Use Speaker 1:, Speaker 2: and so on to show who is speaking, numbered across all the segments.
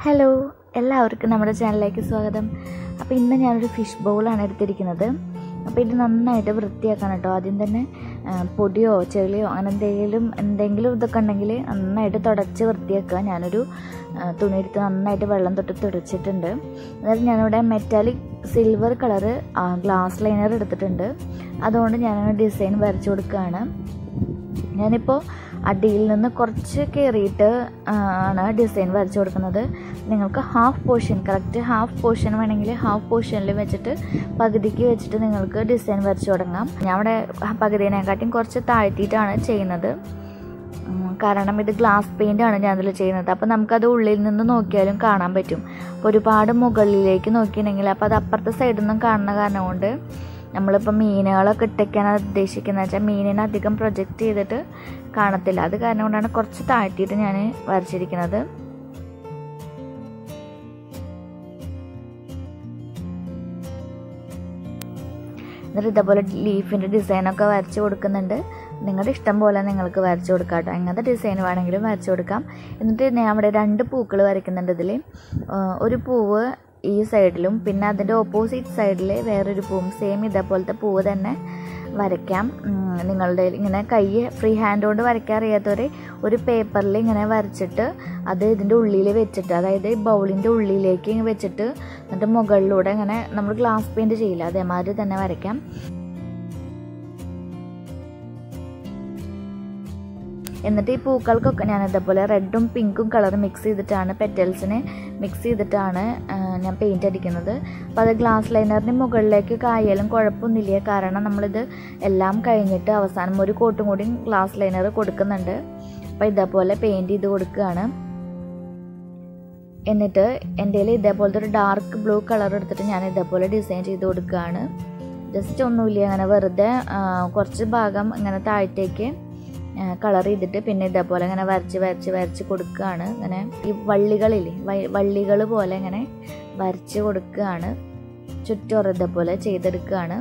Speaker 1: hello എല്ലാവർക്കും നമ്മുടെ ചാനലിലേക്ക് സ്വാഗതം അപ്പോൾ ഇന്ന് ഞാനൊരു ഫിഷ് ബൗളാണ് എടുത്തിരിക്കുന്നത് അപ്പോൾ ഇത് നന്നായിട്ട് വൃത്തിയാക്കണം കേട്ടോ ആദ്യം തന്നെ ആ, പൊടിയോ ചെളിയോ അങ്ങനെ എന്തെങ്കിലും എന്തെങ്കിലും ഇതൊക്കെ ഉണ്ടെങ്കിൽ നന്നായിട്ട് തുടച്ച് വൃത്തിയാക്കുക ഞാനൊരു ആ, തുണിയെടുത്ത് നന്നായിട്ട് വെള്ളം തൊട്ട് തുടച്ചിട്ടുണ്ട് അതായത് ഞാനിവിടെ metallic silver colour glass liner എടുത്തിട്ടുണ്ട് അതുകൊണ്ട് ഞാനങ്ങനെ ഡിസൈൻ വരച്ചു കൊടുക്കുകയാണ് ഞാനിപ്പോൾ അടിയിൽ നിന്ന് കുറച്ച് കയറിയിട്ട് ആണ് ഡിസൈൻ വരച്ചു കൊടുക്കുന്നത് നിങ്ങൾക്ക് half portion correct half portion വേണമെങ്കിൽ ഹാഫ് പോർഷനിൽ വെച്ചിട്ട് പകുതിക്ക് വെച്ചിട്ട് നിങ്ങൾക്ക് ഡിസൈൻ വരച്ചു തുടങ്ങാം ഞാൻ ഇവിടെ പകുതിനെക്കാട്ടിയും കുറച്ച് താഴ്ത്തിയിട്ടാണ് ചെയ്യുന്നത് ഉം, കാരണം ഇത് ഗ്ലാസ് പെയിൻ്റ് ആണ് ഞാൻ അതിൽ ചെയ്യുന്നത് അപ്പോൾ നമുക്കത് ഉള്ളിൽ നിന്ന് നോക്കിയാലും കാണാൻ പറ്റും അപ്പോൾ ഒരുപാട് മുകളിലേക്ക് നോക്കിയിട്ടുണ്ടെങ്കിൽ അപ്പോൾ അത് അപ്പുറത്തെ സൈഡിൽ നിന്നും കാണുന്ന കാരണം കൊണ്ട് നമ്മളിപ്പോൾ മീനുകളൊക്കെ ഇട്ടേക്കാനാണ് ഉദ്ദേശിക്കുന്നത് വെച്ചാൽ മീനിനെ അധികം പ്രൊജക്റ്റ് ചെയ്തിട്ട് കാണത്തില്ല അത് കാരണം കൊണ്ടാണ് കുറച്ച് താഴ്ത്തിയിട്ട് ഞാൻ വരച്ചിരിക്കുന്നത് എന്നിട്ട് ഇതേപോലെ ലീഫിൻ്റെ ഡിസൈനൊക്കെ വരച്ച് കൊടുക്കുന്നുണ്ട് നിങ്ങളുടെ ഇഷ്ടം പോലെ നിങ്ങൾക്ക് വരച്ച് കൊടുക്കാം കേട്ടോ എങ്ങനത്തെ ഡിസൈൻ വേണമെങ്കിലും വരച്ച് കൊടുക്കാം എന്നിട്ട് ഞാൻ അവിടെ രണ്ട് പൂക്കൾ വരയ്ക്കുന്നുണ്ട് ഇതിൽ ഒരു പൂവ് ഈ സൈഡിലും പിന്നെ അതിൻ്റെ ഓപ്പോസിറ്റ് സൈഡിൽ വേറൊരു പൂവും സെയിം ഇതേപോലത്തെ പൂവ് തന്നെ വരയ്ക്കാം ഉം, നിങ്ങളുടെ ഇങ്ങനെ കൈ ഫ്രീ ഹാൻഡ് കൊണ്ട് വരയ്ക്കാൻ അറിയാത്തവർ ഒരു പേപ്പറിൽ ഇങ്ങനെ വരച്ചിട്ട് അത് ഇതിൻ്റെ ഉള്ളിൽ വെച്ചിട്ട് അതായത് ഈ ബൗളിൻ്റെ ഉള്ളിലേക്ക് ഇങ്ങനെ വെച്ചിട്ട് എന്നിട്ട് മുകളിലൂടെ ഇങ്ങനെ നമ്മൾ ഗ്ലാസ് പെയിൻറ് ചെയ്യില്ല അതേമാതിരി തന്നെ വരയ്ക്കാം എന്നിട്ട് ഈ പൂക്കൾക്കൊക്കെ ഞാൻ ഇതേപോലെ റെഡും പിങ്കും കളർ മിക്സ് ചെയ്തിട്ടാണ് പെറ്റൽസിനെ മിക്സ് ചെയ്തിട്ടാണ് ആ, ഞാൻ പെയിൻറ് അടിക്കുന്നത് അപ്പോൾ അത് ഗ്ലാസ് ലൈനറിന് മുകളിലേക്ക് കായാലും കുഴപ്പമൊന്നുമില്ല കാരണം നമ്മളിത് എല്ലാം കഴിഞ്ഞിട്ട് അവസാനം ഒരു കോട്ടും കൂടി ഗ്ലാസ് ലൈനർ കൊടുക്കുന്നുണ്ട് അപ്പോൾ ഇതേപോലെ പെയിൻറ് ചെയ്ത് കൊടുക്കുകയാണ് എന്നിട്ട് എൻ്റെ കയ്യിൽ ഇതേപോലത്തെ ഒരു ഡാർക്ക് ബ്ലൂ കളർ എടുത്തിട്ട് ഞാൻ ഇതേപോലെ ഡിസൈൻ ചെയ്ത് കൊടുക്കുകയാണ് ജസ്റ്റ് ഒന്നുമില്ല അങ്ങനെ വെറുതെ ആ, കുറച്ച് ഭാഗം ഇങ്ങനെ താഴത്തേക്ക് കളർ ചെയ്തിട്ട് പിന്നെ ഇതേപോലെ ഇങ്ങനെ വരച്ച് വരച്ച് വരച്ച് കൊടുക്കുകയാണ് ഇങ്ങനെ ഈ വള്ളികളില്ലേ വള്ളികൾ പോലെ ഇങ്ങനെ വരച്ച് കൊടുക്കുകയാണ് ചുറ്റോറ് ഇതേപോലെ ചെയ്തെടുക്കുകയാണ്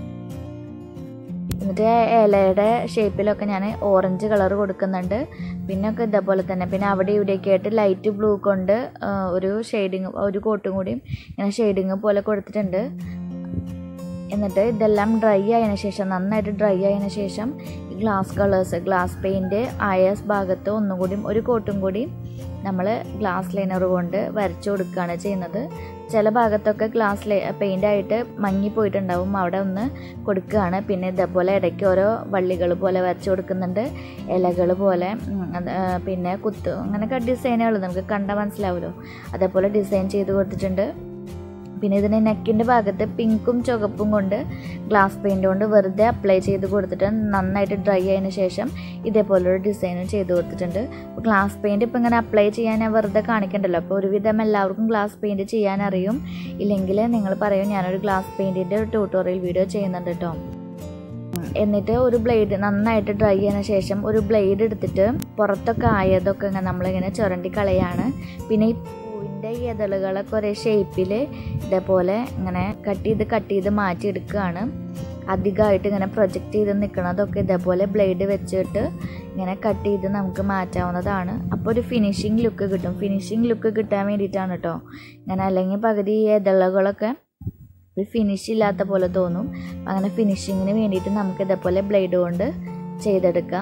Speaker 1: എന്നിട്ട് ആ ഇലയുടെ ഷേപ്പിലൊക്കെ ഞാൻ ഓറഞ്ച് കളർ കൊടുക്കുന്നുണ്ട് പിന്നെ ഒക്കെ ഇതേപോലെ തന്നെ പിന്നെ അവിടെ ഇവിടെയൊക്കെ ആയിട്ട് ലൈറ്റ് ബ്ലൂ കൊണ്ട് ആ, ഒരു ഷെയ്ഡിങ് ഒരു കോട്ടും കൂടിയും ഇങ്ങനെ ഷെയ്ഡിങ് പോലെ കൊടുത്തിട്ടുണ്ട് എന്നിട്ട് ഇതെല്ലാം ഡ്രൈ ആയതിനു ശേഷം നന്നായിട്ട് ഡ്രൈ ആയതിനു ശേഷം ഈ ഗ്ലാസ് കളേഴ്സ് ഗ്ലാസ് പെയിൻറ് ആയ ഭാഗത്ത് ഒന്നുകൂടി ഒരു കോട്ടും കൂടി നമ്മൾ ഗ്ലാസ് ലൈനർ കൊണ്ട് വരച്ചു കൊടുക്കുകയാണ് ചെയ്യുന്നത് ചില ഭാഗത്തൊക്കെ ഗ്ലാസ് ലൈ പെയിൻ്റ് ആയിട്ട് മങ്ങിപ്പോയിട്ടുണ്ടാവും അവിടെ ഒന്ന് കൊടുക്കുകയാണ് പിന്നെ ഇതേപോലെ ഇടയ്ക്ക് ഓരോ വള്ളികൾ പോലെ വരച്ചു കൊടുക്കുന്നുണ്ട് ഇലകൾ പോലെ ഉം, അത്, ആ, പിന്നെ കുത്ത് അങ്ങനെയൊക്കെ ഡിസൈനുകൾ നമുക്ക് കണ്ടാൽ മനസ്സിലാവുമല്ലോ അതേപോലെ ഡിസൈൻ ചെയ്ത് കൊടുത്തിട്ടുണ്ട് പിന്നെ ഇതിന് നെക്കിൻ്റെ ഭാഗത്ത് പിങ്കും ചുവപ്പും കൊണ്ട് ഗ്ലാസ് പെയിൻ്റ് കൊണ്ട് വെറുതെ അപ്ലൈ ചെയ്ത് കൊടുത്തിട്ട് നന്നായിട്ട് ഡ്രൈ ആയതിനു ശേഷം ഇതേപോലൊരു ഡിസൈനും ചെയ്ത് കൊടുത്തിട്ടുണ്ട് അപ്പോൾ ഗ്ലാസ് പെയിൻറ് ഇപ്പോൾ ഇങ്ങനെ അപ്ലൈ ചെയ്യാൻ ഞാൻ വെറുതെ കാണിക്കണ്ടല്ലോ അപ്പോൾ ഒരുവിധം എല്ലാവർക്കും ഗ്ലാസ് പെയിൻറ് ചെയ്യാൻ അറിയും ഇല്ലെങ്കിൽ നിങ്ങൾ പറയും ഞാനൊരു ഗ്ലാസ് പെയിൻറ്റിൻ്റെ ഒരു ട്യൂട്ടോറിയൽ വീഡിയോ ചെയ്യുന്നുണ്ട് കേട്ടോ എന്നിട്ട് ഒരു ബ്ലേഡ് നന്നായിട്ട് ഡ്രൈ ചെയ്തതിന് ശേഷം ഒരു ബ്ലേഡ് എടുത്തിട്ട് പുറത്തൊക്കെ ആയതൊക്കെ ഇങ്ങനെ നമ്മളിങ്ങനെ ചുരണ്ടി കളയാണ് പിന്നെ ഈ പൂവിൻ്റെ ഇതളുകളൊക്കെ ഒരേ ഷേപ്പിൽ ഇതേപോലെ ഇങ്ങനെ കട്ട് ചെയ്ത് കട്ട് ചെയ്ത് മാറ്റിയെടുക്കുകയാണ് അധികമായിട്ട് ഇങ്ങനെ പ്രൊജക്റ്റ് ചെയ്ത് നിൽക്കുന്നതൊക്കെ ഇതേപോലെ ബ്ലേഡ് വെച്ചിട്ട് ഇങ്ങനെ കട്ട് ചെയ്ത് നമുക്ക് മാറ്റാവുന്നതാണ് അപ്പോൾ ഒരു ഫിനിഷിങ് ലുക്ക് കിട്ടും ഫിനിഷിങ് ലുക്ക് കിട്ടാൻ വേണ്ടിയിട്ടാണ് കേട്ടോ ഇങ്ങനെ അല്ലെങ്കിൽ പകുതി ഈ ഇതളുകളൊക്കെ ഒരു ഫിനിഷ് ഇല്ലാത്ത പോലെ തോന്നും അങ്ങനെ ഫിനിഷിങ്ങിന് വേണ്ടിയിട്ട് നമുക്ക് ഇതേപോലെ ബ്ലേഡ് കൊണ്ട് ചെയ്തെടുക്കാം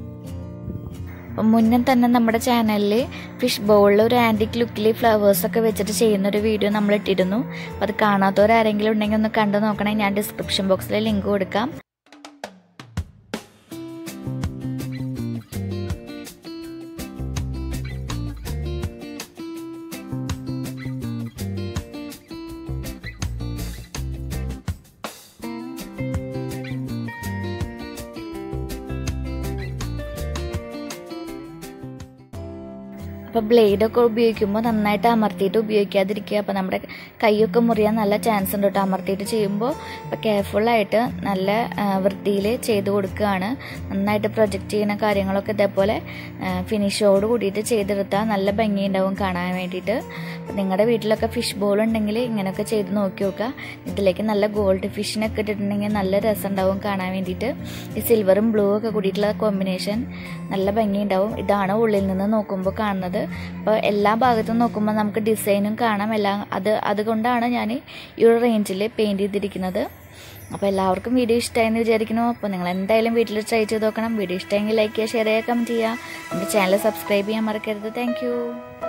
Speaker 1: അപ്പം മുന്നേ തന്നെ നമ്മുടെ ചാനലിൽ ഫിഷ് ബൗളിൽ ഒരു ആൻറ്റിക് ലുക്കിൽ ഫ്ലവേഴ്സൊക്കെ വെച്ചിട്ട് ചെയ്യുന്നൊരു വീഡിയോ നമ്മൾ ഇട്ടിരുന്നു അപ്പോൾ അത് കാണാത്തവരാരെങ്കിലും ഉണ്ടെങ്കിൽ ഒന്ന് കണ്ടു നോക്കണേ ഞാൻ ഡിസ്ക്രിപ്ഷൻ ബോക്സിൽ ലിങ്ക് കൊടുക്കാം അപ്പോൾ ബ്ലേഡൊക്കെ ഉപയോഗിക്കുമ്പോൾ നന്നായിട്ട് അമർത്തിയിട്ട് ഉപയോഗിക്കാതിരിക്കുക അപ്പോൾ നമ്മുടെ കൈയൊക്കെ മുറിയാൻ നല്ല ചാൻസ് ഉണ്ട് കേട്ടോ അമർത്തിയിട്ട് ചെയ്യുമ്പോൾ അപ്പോൾ കെയർഫുള്ളായിട്ട് നല്ല വൃത്തിയിൽ ചെയ്ത് കൊടുക്കുകയാണ് നന്നായിട്ട് പ്രൊജക്റ്റ് ചെയ്യുന്ന കാര്യങ്ങളൊക്കെ ഇതേപോലെ ഫിനിഷോട് കൂടിയിട്ട് ചെയ്തെടുത്താൽ നല്ല ഭംഗിയുണ്ടാവും കാണാൻ വേണ്ടിയിട്ട് അപ്പോൾ നിങ്ങളുടെ വീട്ടിലൊക്കെ ഫിഷ് ബോൾ ഉണ്ടെങ്കിൽ ഇങ്ങനെയൊക്കെ ചെയ്ത് നോക്കി നോക്കുക ഇതിലേക്ക് നല്ല ഗോൾഡ് ഫിഷിനൊക്കെ ഇട്ടിട്ടുണ്ടെങ്കിൽ നല്ല രസം ഉണ്ടാവും കാണാൻ വേണ്ടിയിട്ട് ഈ സിൽവറും ബ്ലൂ ഒക്കെ കൂടിയിട്ടുള്ള കോമ്പിനേഷൻ നല്ല ഭംഗിയുണ്ടാവും ഇതാണ് ഉള്ളിൽ നിന്ന് നോക്കുമ്പോൾ കാണുന്നത് അപ്പോൾ എല്ലാ ഭാഗത്തും നോക്കുമ്പോൾ നമുക്ക് ഡിസൈനും കാണാം എല്ലാം അത് അതുകൊണ്ടാണ് ഞാൻ ഈ ഒരു റേഞ്ചിൽ പെയിൻറ് ചെയ്തിരിക്കുന്നത് അപ്പോൾ എല്ലാവർക്കും വീഡിയോ ഇഷ്ടമായെന്ന് വിചാരിക്കുന്നു അപ്പോൾ നിങ്ങൾ എന്തായാലും വീട്ടിൽ ട്രൈ ചെയ്ത് നോക്കണം വീഡിയോ ഇഷ്ടമെങ്കിൽ ലൈക്ക് ചെയ്യുക ഷെയർ ചെയ്യുക കമൻറ്റ് ചെയ്യുക നമ്മുടെ ചാനൽ സബ്സ്ക്രൈബ് ചെയ്യാൻ മറക്കരുത് താങ്ക്